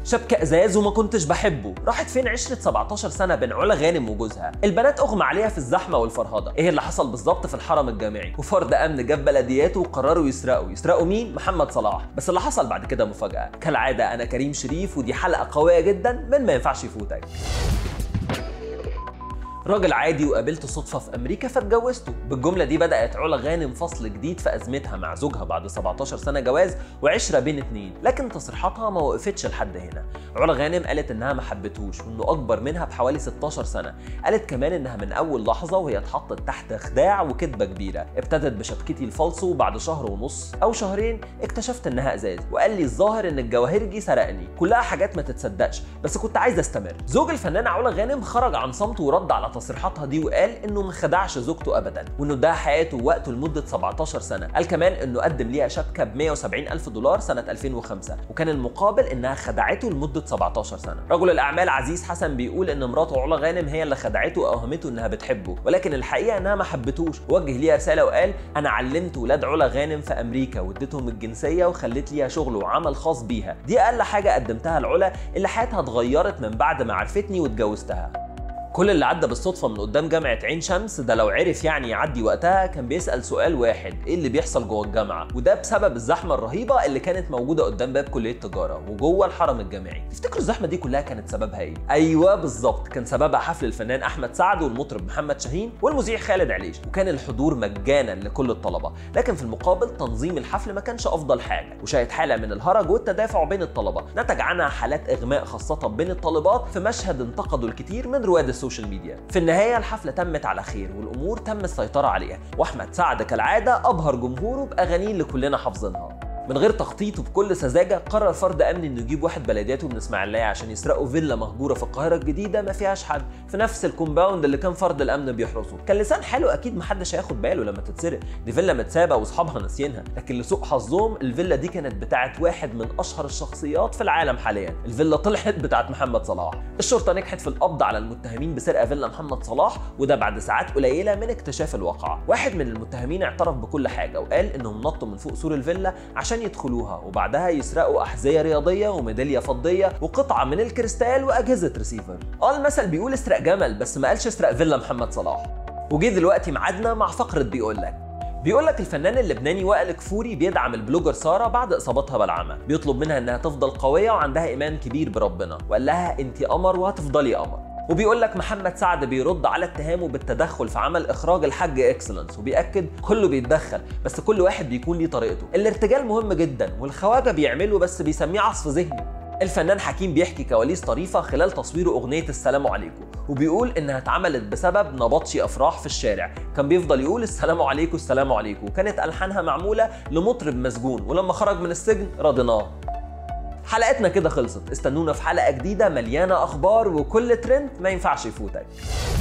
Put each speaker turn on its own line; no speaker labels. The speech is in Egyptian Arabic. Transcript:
شبكة ازاز وما كنتش بحبه راحت فين عشرة 17 سنة بين علا غانم وجوزها البنات اغمى عليها في الزحمة والفرهدة ايه اللي حصل بالظبط في الحرم الجامعي وفرد امن جاب بلدياته وقرروا يسرقوا يسرقوا مين محمد صلاح بس اللي حصل بعد كده مفاجأة كالعادة انا كريم شريف ودي حلقة قوية جدا من ما ينفعش يفوتك راجل عادي وقابلته صدفة في أمريكا فاتجوزته بالجملة دي بدأت علا غانم فصل جديد في أزمتها مع زوجها بعد 17 سنة جواز وعشرة بين اتنين لكن تصريحاتها ما وقفتش لحد هنا علا غانم قالت إنها ما حبتهوش وإنه أكبر منها بحوالي 16 سنة قالت كمان إنها من أول لحظة وهي اتحطت تحت خداع وكذبة كبيرة ابتدت بشبكتي الفالصو وبعد شهر ونص أو شهرين اكتشفت إنها إزاز وقال لي الظاهر إن الجواهرجي سرقني كلها حاجات ما تتصدقش بس كنت عايز استمر زوج الفنانة علا غانم خرج عن صمته ورد على تصريحاتها دي وقال انه ما خدعش زوجته ابدا وانه ده حياته ووقته لمده 17 سنه قال كمان انه قدم ليها شبكه ب 170 الف دولار سنه 2005 وكان المقابل انها خدعته لمده 17 سنه رجل الاعمال عزيز حسن بيقول ان مراته علا غانم هي اللي خدعته واوهمته انها بتحبه ولكن الحقيقه انها ما حبتوش وجه ليها رساله وقال انا علمت ولاد علا غانم في امريكا واديتهم الجنسيه وخليت ليها شغل وعمل خاص بيها دي اقل حاجه قدمتها لعلا اللي حياتها اتغيرت من بعد ما عرفتني واتجوزتها كل اللي عدى بالصدفة من قدام جامعة عين شمس ده لو عرف يعني يعدي وقتها كان بيسأل سؤال واحد ايه اللي بيحصل جوه الجامعة وده بسبب الزحمة الرهيبة اللي كانت موجودة قدام باب كلية تجارة وجوه الحرم الجامعي تفتكروا الزحمة دي كلها كانت سببها ايه ايوه بالظبط كان سببها حفل الفنان احمد سعد والمطرب محمد شاهين والمذيع خالد عليش وكان الحضور مجانا لكل الطلبة لكن في المقابل تنظيم الحفل ما كانش افضل حاجة وشاهد حالة من الهرج والتدافع بين الطلبة نتج عنها حالات اغماء خاصة بين الطالبات في مشهد انتقده الكثير من رواد السوشيال ميديا في النهاية الحفلة تمت على خير والأمور تم السيطرة عليها وأحمد سعد كالعادة أبهر جمهوره بأغانيه اللي كلنا حافظينها من غير تخطيط وبكل سذاجه قرر فرد امني انه يجيب واحد بلدياته من اسماعيليه عشان يسرقوا فيلا مهجوره في القاهره الجديده ما فيهاش حد في نفس الكومباوند اللي كان فرد الامن بيحرسه كان لسان حاله اكيد محدش هياخد باله لما تتسرق دي فيلا متسابه واصحابها ناسيينها لكن لسوء حظهم الفيلا دي كانت بتاعت واحد من اشهر الشخصيات في العالم حاليا الفيلا طلعت بتاعت محمد صلاح الشرطه نجحت في القبض على المتهمين بسرقه فيلا محمد صلاح وده بعد ساعات قليله من اكتشاف الواقعه واحد من المتهمين اعترف بكل حاجه وقال انهم نطوا من فوق سور الفيلا عشان يدخلوها وبعدها يسرقوا احذيه رياضيه وميداليه فضيه وقطعه من الكريستال واجهزه ريسيفر اه المثل بيقول اسرق جمل بس ما قالش اسرق فيلا محمد صلاح وجه دلوقتي ميعادنا مع فقره بيقول لك بيقول لك الفنان اللبناني وائل كفوري بيدعم البلوجر ساره بعد اصابتها بالعمى بيطلب منها انها تفضل قويه وعندها ايمان كبير بربنا وقال لها انت قمر وهتفضلي قمر وبيقول لك محمد سعد بيرد على اتهامه بالتدخل في عمل اخراج الحاج اكسلنس وبياكد كله بيتدخل بس كل واحد بيكون ليه طريقته الارتجال مهم جدا والخواجه بيعملوا بس بيسميه عصف ذهني الفنان حكيم بيحكي كواليس طريفة خلال تصوير أغنية السلام عليكم وبيقول إنها اتعملت بسبب نبطشي أفراح في الشارع كان بيفضل يقول السلام عليكم السلام عليكم وكانت ألحانها معمولة لمطرب مسجون ولما خرج من السجن رضيناه حلقتنا كده خلصت استنونا في حلقة جديدة مليانة أخبار وكل ترند ما ينفعش يفوتك